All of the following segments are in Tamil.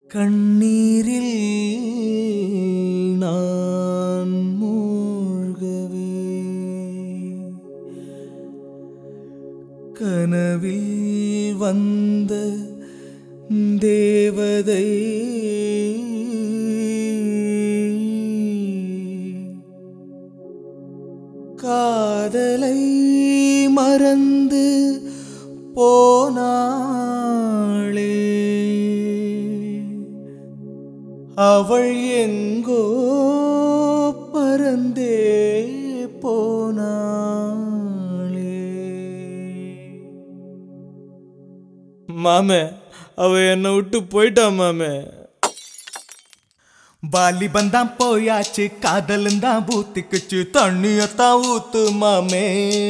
கண்ணீரில் நான் மூழ்கவே கனவில் வந்த தேவதை காதலை மறந்து போனாளே அவள் எங்கோ பறந்தே போனாளே மாமே அவ என்னை விட்டு போயிட்டா மாமே வாலிபன் தான் போயாச்சு காதலும் தான் பூத்திக்குச்சு தண்ணியத்தான் ஊத்து மாமே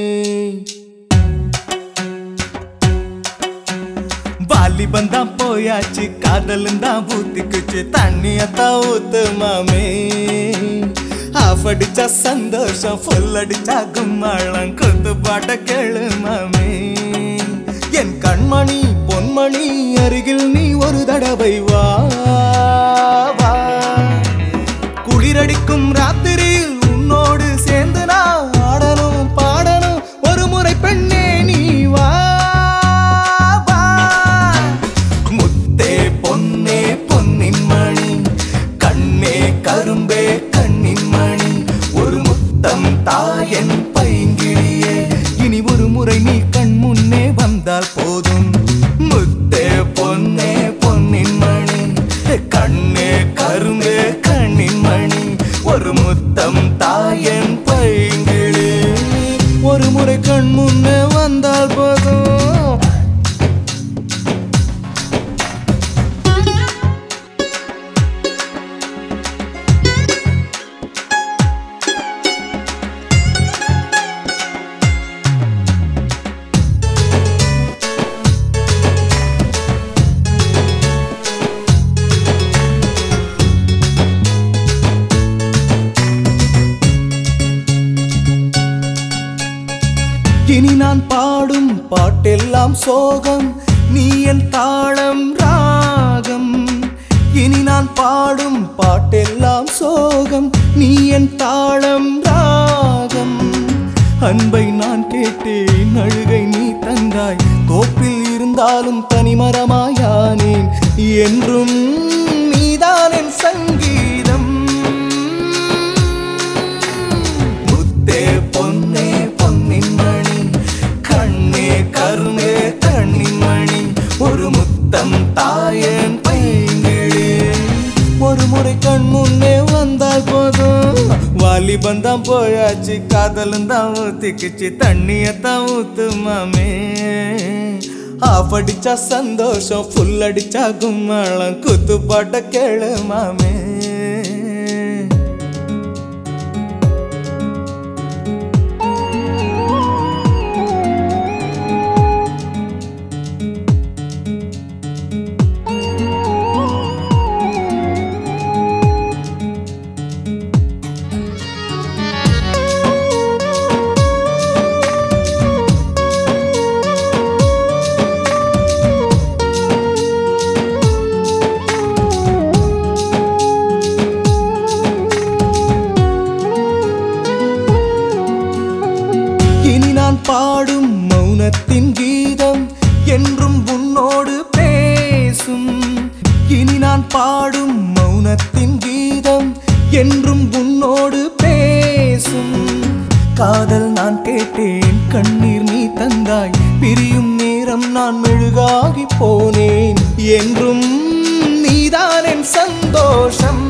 வாலிபன் தான் போயாச்சு காதலும் தான் பூத்திக்குச்சு தண்ணியத்தான் ஊத்து மாமே ஆஃப் அடிச்சா சந்தோஷம் ஃபுல் அடிச்சா கும்மாளம் குத்து பாட்ட கேளு மாமே என் கண்மணி பொன்மணி அருகில் நீ ஒரு தடவை வா வா குளிரடிக்கும் ராத்திரியில் உன்னோடு சேர்ந்து நான் ஆடணும் பாடணும் ஒரு முறை பெண்ணே நீ வா வா முத்தே பொன்னே பொன்னின் மணி கண்ணே கரும்பே கண்ணின் மணி ஒரு முத்தம் தாயன் பைங்கிழியே இனி ஒரு முறை நீ கண் முன்னே வந்தால் போதும் முத்தே பொன்னே பொன்னின் மணி கண்ணே கரும்பே கண்ணின் மணி ஒரு முத்தம் தாயன் பைங்கிழி ஒரு முறை கண் முன்னே வந்தால் போதும் இனி நான் பாடும் பாட்டெல்லாம் சோகம் நீ என் தாளம் ராகம் இனி நான் பாடும் பாட்டெல்லாம் சோகம் நீ என் தாளம் ராகம் அன்பை நான் கேட்டேன் அழுகை நீ தந்தாய் தோப்பில் இருந்தாலும் தனிமரமாயானேன் என்றும் நீதான் என் சங்கீதம் முத்தே பொன்னே பொன்னின் மணி கண்ணே கருணே கண்ணின் மணி ஒரு முத்தம் தாயன் பைங்கிழி ஒரு முறை கண் முன்னே வந்தால் போதும் வாலிபன் தான் போயாச்சு காதலும் தான் ஊத்திக்குச்சு தண்ணியத்தான் ஊத்து மாமே ஆஃப் அடிச்சா சந்தோஷம் ஃபுல் அடிச்சா கும்மாளம் குத்து பாட்ட கேளு மாமே இனி நான் பாடும் மௌனத்தின் கீதம் என்றும் உன்னோடு பேசும் இனி நான் பாடும் மௌனத்தின் கீதம் என்றும் உன்னோடு பேசும் காதல் நான் கேட்டேன் கண்ணீர் நீ தந்தாய் பிரியும் நேரம் நான் மெழுகாகி போனேன் என்றும் நீதான் என் சந்தோஷம்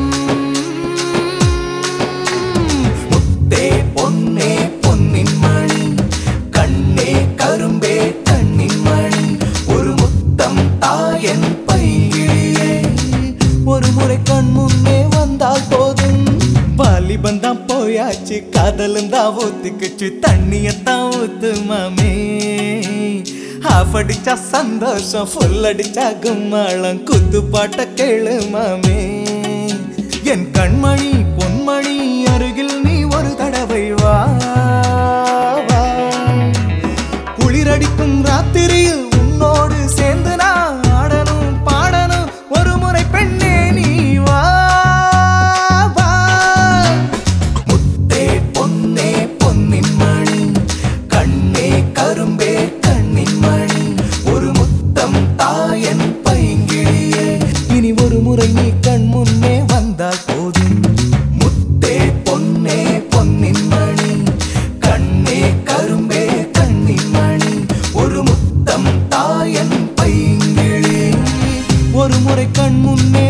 முத்தே பொன்னே பொன்னின் மணி கண்ணே கரும்பே கண்ணின் மணி ஒரு முத்தம் தாயன் பையிலே ஒரு முறை கண் முன்னே வந்தால் போதும் வாலிபன் தான் போயாச்சு காதலும் தான் ஊத்திக்குச்சு தண்ணியத்தான் ஊத்து மாமே ஆஃப் அடிச்சா சந்தோஷம் ஃபுல் அடிச்சா கும்மாளம் குத்து பாட்ட கேளு மாமே என் கண்மணி பொன்மணி அருகில் நீ ஒரு தடவை வா வா. குளிரடிக்கும் ராத்திரியில் உன்னோடு சேர்ந்து நான் ஆடணும் பாடணும் ஒரு முறை பெண்ணே வரை கண் முன்னே